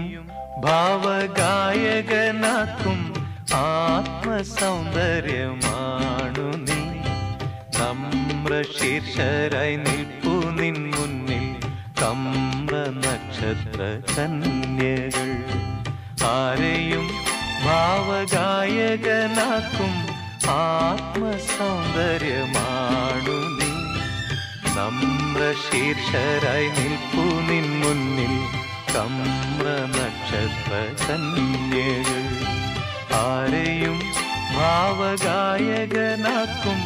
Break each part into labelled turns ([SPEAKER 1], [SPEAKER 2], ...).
[SPEAKER 1] ഭാവഗായകനാക്കും ആത്മസൗന്ദര്യമാണു നീ നമ്ര ശീർഷരായി നിൽപ്പു നിൻ മുന്നിൽ കമ്ര നക്ഷത്ര കന്യകൾ ആരെയും ഭാവഗായകനാക്കും ആത്മസൗന്ദര്യമാണു നീ നമ്ര ശീർഷരായി നിൽപ്പു നിൻ മുന്നിൽ കമ്ര നക്ഷത്ര കന്യകൾ ആരെയും ഭാവഗായകനാക്കും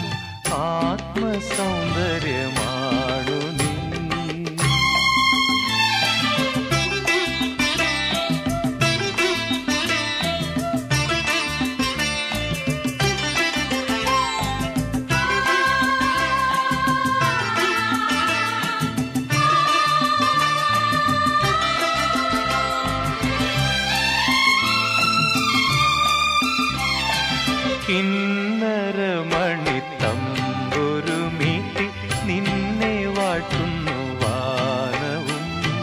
[SPEAKER 1] ആത്മസൗന്ദര്യമാണു നീ കിന്നരമണി തമ്പൊരു മീട്ടി നിന്നെ വാട്ടുന്നു വാനവും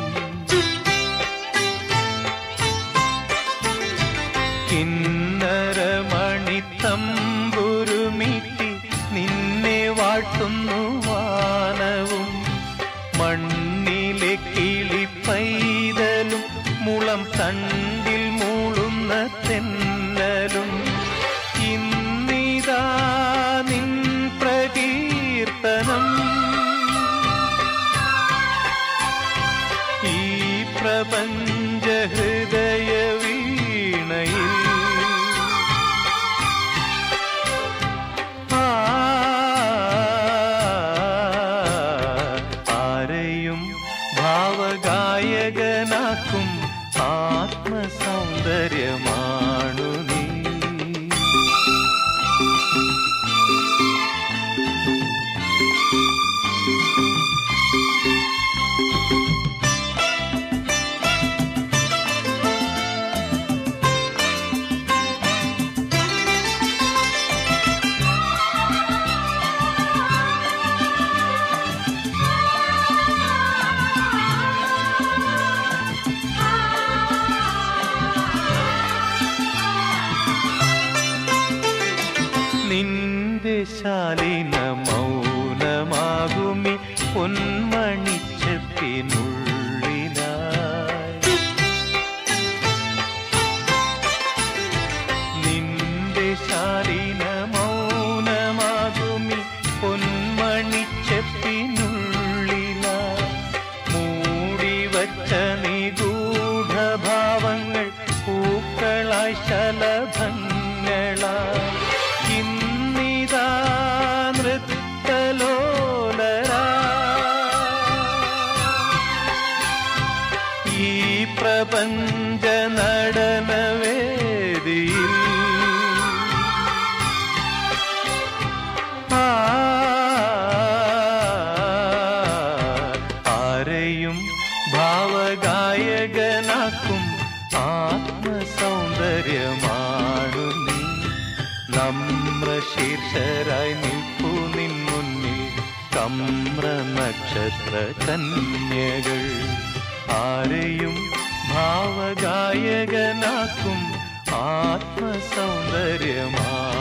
[SPEAKER 1] കിന്നരമണി തമ്പൊരു മീട്ടി നിന്നെ വാട്ടുന്നു വാനവും മണ്ണിലെ കിളി പൈതലും മുളം തണ്ടിൽ മൂളുന്ന തെന്നലും ഇന്നിതാ നിൻ പ്രകീർത്തനം ഈ പ്രപഞ്ച ഹൃദയ വീണയിൽ ആ, ആരെയും ഭാവഗായകനാക്കും ആത്മസൗന്ദര്യമാണു നീ നിന്റെ ശാലിന മൗനമാകുമി പൊന്മണിച്ചപ്പിനുള്ളിലായി നിന്റെ ശാലിന മൗനമാകുമി പൊന്മണിച്ചപ്പിനുള്ളിലായി മൂടിവച്ച നിഗൂഢഭാവങ്ങൾ പൂക്കളായി ശലഭങ്ങളായി ഇന്നിതാ നൃത്തലോലരാ ഈ പ്രപഞ്ച നടനവേദിയിൽ ആ, ആരെയും ഭാവഗായകനാക്കും ആത്മസൗന്ദര്യമാണു നീ നമ്ര ശീർഷരായി നിൽപ്പു നിൻ മുന്നിൽ കമ്ര നക്ഷത്ര കന്യകൾ ആരെയും ഭാവഗായകനാക്കും ആത്മസൗന്ദര്യമാ